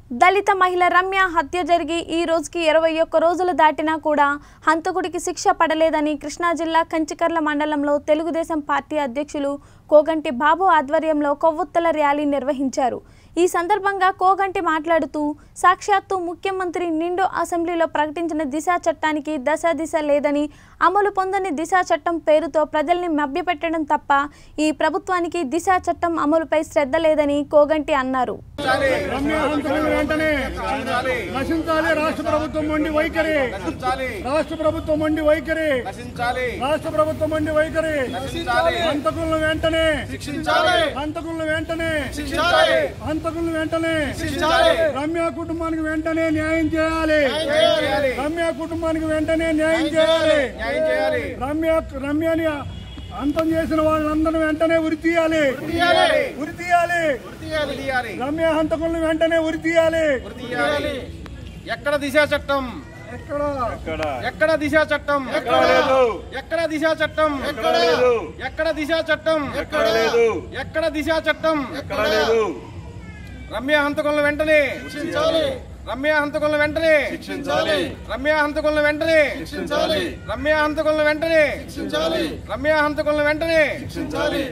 దళిత మహిళ రమ్య హత్య జరిగి ఈ రోజుకి ఇరవై ఒక్క రోజులు దాటినా కూడా హంతకుడికి శిక్ష పడలేదని కృష్ణా జిల్లా కంచికర్ల మండలంలో తెలుగుదేశం పార్టీ అధ్యక్షులు కోగంటి బాబు ఆధ్వర్యంలో కొవ్వొత్తుల ర్యాలీ నిర్వహించారు ఈ సందర్భంగా కోగంటి మాట్లాడుతూ సాక్షాత్తు ముఖ్యమంత్రి నిండు అసెంబ్లీలో ప్రకటించిన దిశా చట్టానికి దశ దిశ లేదని అమలు పొందని దిశా చట్టం పేరుతో ప్రజల్ని మభ్యపెట్టడం తప్ప ఈ ప్రభుత్వానికి దిశా చట్టం అమలుపై శ్రద్ధ లేదని కోగంటి అన్నారు రమ్య హంతకులను వెంటనే నశించాలి రాష్ట్ర ప్రభుత్వం మొండి వైఖరి నశించాలి రాష్ట్ర ప్రభుత్వం మొండి వైఖరి నశించాలి రాష్ట్ర ప్రభుత్వం మొండి వైఖరి నశించాలి హంతకులను వెంటనే శిక్షించాలి హంతకులను వెంటనే శిక్షించాలి హంతకులను వెంటనే శిక్షించాలి రమ్య కుటుంబానికి వెంటనే న్యాయం చేయాలి చేయాలి రమ్య కుటుంబానికి వెంటనే న్యాయం చేయాలి న్యాయం చేయాలి రమ్య రమ్యని అంతం చేసిన వాళ్ళందరినీ వెంటనే ఉరి తీయాలి తీయాలి. ఉరి తీయాలి తీయాలి తీయాలి రమ్య హంతకులను వెంటనే ఉరి తీయాలి తీయాలి ఎక్కడ దిశా చట్టం ఎక్కడ ఎక్కడ దిశా చట్టం ఎక్కడ లేదు ఎక్కడ దిశా చట్టం ఎక్కడ లేదు ఎక్కడ దిశా చట్టం ఎక్కడ లేదు ఎక్కడ దిశా చట్టం ఎక్కడ లేదు రమ్య హంతకులను వెంటనే శిక్షించాలి రమ్య హంతకులను వెంటనే శిక్షించాలి రమ్య హంతకులను వెంటనే శిక్షించాలి రమ్య హంతకులను వెంటనే శిక్షించాలి రమ్య హంతకులను వెంటనే శిక్షించాలి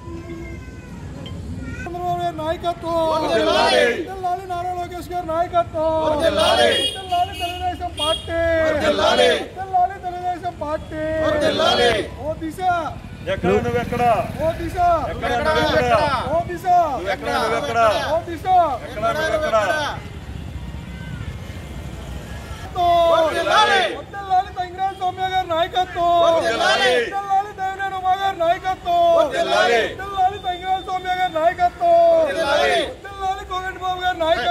చంద్రబాబు గారి నాయకత్వం వర్ధిల్లాలి. వర్ధిల్లాలి నారా లోకేష్ గారి నాయకత్వం వర్ధిల్లాలి. వర్ధిల్లాలి తెలుగుదేశం పార్టీ వర్ధిల్లాలి. వర్ధిల్లాలి తెలుగుదేశం పార్టీ వర్ధిల్లాలి. ఓ దిశ ఎక్కడ నువ్వెక్కడ ఓ దిశ ఎక్కడ ఎక్కడ ఓ దిశ ఎక్కడ నువ్వెక్కడ ఓ దిశ ఎక్కడ నువ్వెక్కడ వర్ధిల్లాలి. వర్ధిల్లాలి తంగిరాల సౌమ్య గారి నాయకత్వం వర్ధిల్లాలి. వర్ధిల్లాలి దేవినేని ఉమా గారి నాయకత్వం వర్ధిల్లాలి. వర్ధిల్లాలి తంగిరాల సౌమ్య గారి నాయకత్వం వర్ధిల్లాలి. వర్ధిల్లాలి కోగంటి బాబు గారి నాయకత్వం